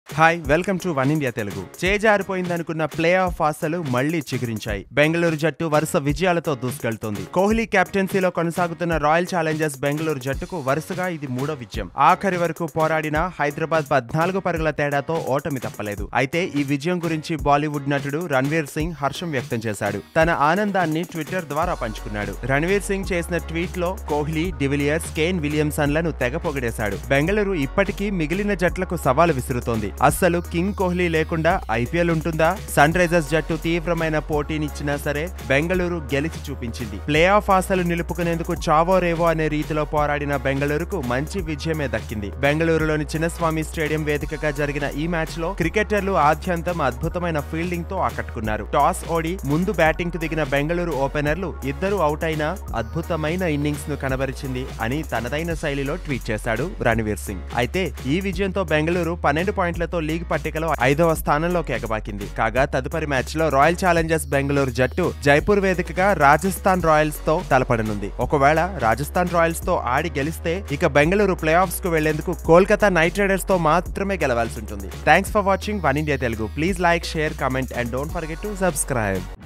hi welcome to one India Telugu చేజారిపోయిందనుకున్న play off ఆశలు మళ్లీ చిగురించాయి బెంగళూరు జట్టు వరుస విజయాలతో దూసుకెళ్తోంది కోహ్లీ కెప్టెన్సీలో కొనసాగుతున్న రాయల్ ఛాలెంజర్స్ బెంగళూరు జట్టుకు వరుసగా ఇది మూడో విజయం ఆఖరి వరకు పోరాడిన హైదరాబాద్ పద్నాలుగు పరుగుల తేడాతో ఓటమి తప్పలేదు అయితే ఈ విజయం గురించి బాలీవుడ్ నటుడు రణ్వీర్ సింగ్ హర్షం వ్యక్తం చేశాడు తన ఆనందాన్ని ట్విట్టర్ ద్వారా పంచుకున్నాడు రణ్వీర్ సింగ్ చేసిన ట్వీట్ లో కోహ్లీ డివిలియర్స్ కేన్ విలియమ్సన్లను తెగ పొగిడేశాడు బెంగళూరు ఇప్పటికీ మిగిలిన జట్లకు సవాలు విసురుతోంది అస్సలు కింగ్ కోహ్లీ లేకుండా ఐపీఎల్ ఉంటుందా సన్ రైజర్స్ జట్టు తీవ్రమైన పోటీనిచ్చినా సరే బెంగళూరు గెలిచి చూపించింది ప్లే ఆఫ్ ఆశలు నిలుపుకునేందుకు చావో రేవో అనే రీతిలో పోరాడిన బెంగళూరుకు మంచి విజయమే దక్కింది బెంగళూరులోని చిన్నస్వామి స్టేడియం వేదికగా జరిగిన ఈ మ్యాచ్ లో క్రికెటర్లు ఆద్యంతం అద్భుతమైన ఫీల్డింగ్ తో ఆకట్టుకున్నారు టాస్ ఓడి ముందు బ్యాటింగ్ కు దిగిన బెంగళూరు ఓపెనర్లు ఇద్దరు అవుట్ అయినా అద్భుతమైన ఇన్నింగ్స్ ను కనబరిచింది అని తనదైన శైలిలో ట్వీట్ చేశాడు రణవీర్ సింగ్ అయితే ఈ విజయంతో బెంగళూరు పన్నెండు పాయింట్లతో లీగ్ పట్టికలో ఐదవ స్థానంలోకి ఎగబాకింది కాగా తదుపరి మ్యాచ్ లో రాయల్ ఛాలెంజర్స్ బెంగళూరు జట్టు జైపూర్ వేదికగా రాజస్థాన్ రాయల్స్ తో తలపడనుంది ఒకవేళ రాజస్థాన్ రాయల్స్ తో ఆడి గెలిస్తే ఇక బెంగళూరు ప్లే ఆఫ్స్ కు వెళ్లేందుకు కోల్కతా నైట్ రైడర్స్ తో మాత్రమే గెలవాల్సి ఉంటుంది thanks for watching one India Telugu please like share comment and don't forget to subscribe